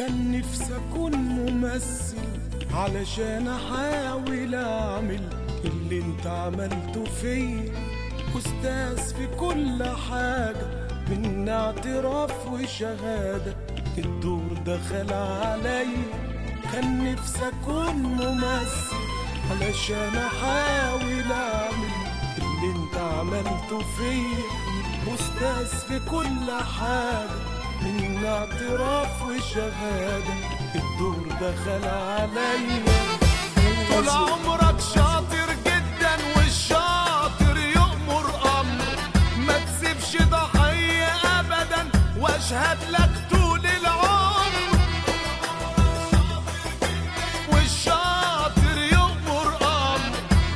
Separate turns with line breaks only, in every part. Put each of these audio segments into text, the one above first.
كان نفسي اكون ممثل علشان احاول اعمل اللي انت عملته فيا استاذ في كل حاجة من اعتراف وشهادة الدور دخل عليا كان نفسي اكون ممثل علشان احاول اعمل اللي انت عملته فيا استاذ في كل حاجة من اعتراف وشهادة الدور دخل عليا طول عمرك شاطر جدا والشاطر يؤمر امر ما تسيبش ضحية ابدا واشهد لك طول العمر والشاطر يؤمر امر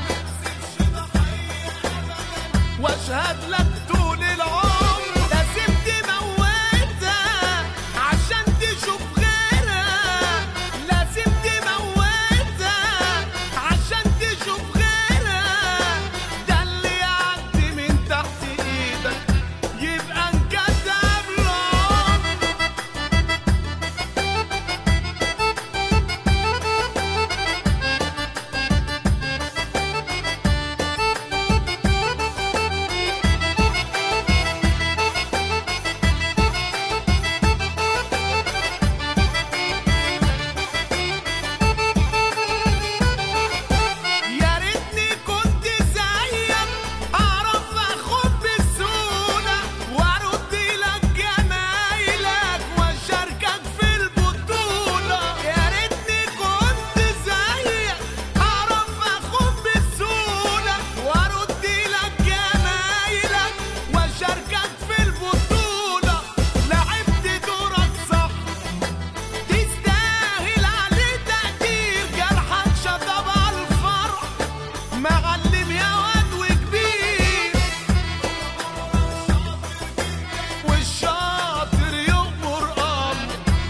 واشهد لك طول العمر لازم تموتها عشان تشوف غيرها لازم تموتها عشان تشوف غيرها ده اللي يعدي من تحت ايدك يبقى انكتب له يا ريتني كنت زيك اعرف اخد بسهوله وارد لك جمايلك واشاركك في البطوله يا ريتني كنت زيك اعرف اخد بسهوله وارد لك جمايلك واشاركك في البطوله لعبت دورك صح تستاهل عليه تقدير جرحك شطب على الفرح معلم يا واد وكبير والشاطر يؤمر امر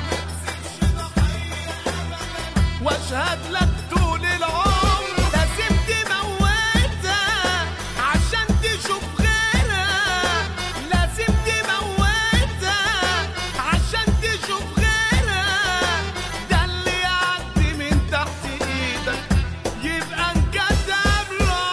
واشهد لك طول العمر لازم تموتها عشان تشوف غيرها لازم تموتها عشان تشوف غيرها ده اللي يعدي من تحت ايدك يبقى انكتب له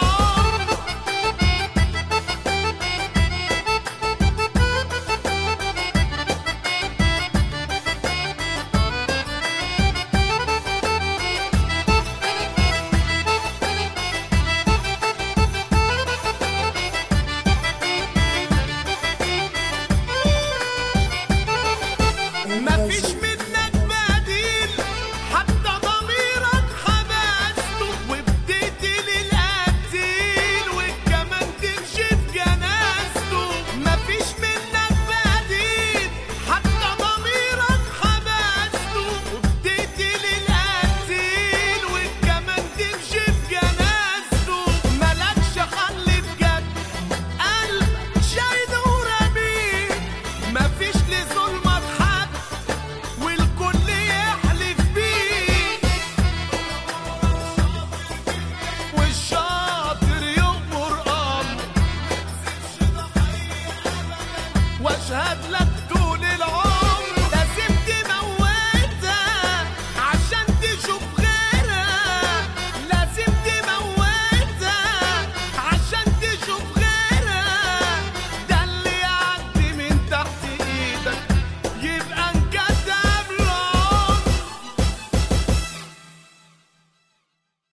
مفيش منك بديل حتى ضميرك حبسته وبتقتل القتيل والكمان تمشي في جنازته مفيش منك بديل حتى ضميرك حبسته وبتقتل القتيل والكمان تمشي في جنازته ملكش حل بجد قلبك شايد ورميل مفيش لظلمك حد والكل يحلف بيه والشاطر يؤمر امر واشهد لك طول العمر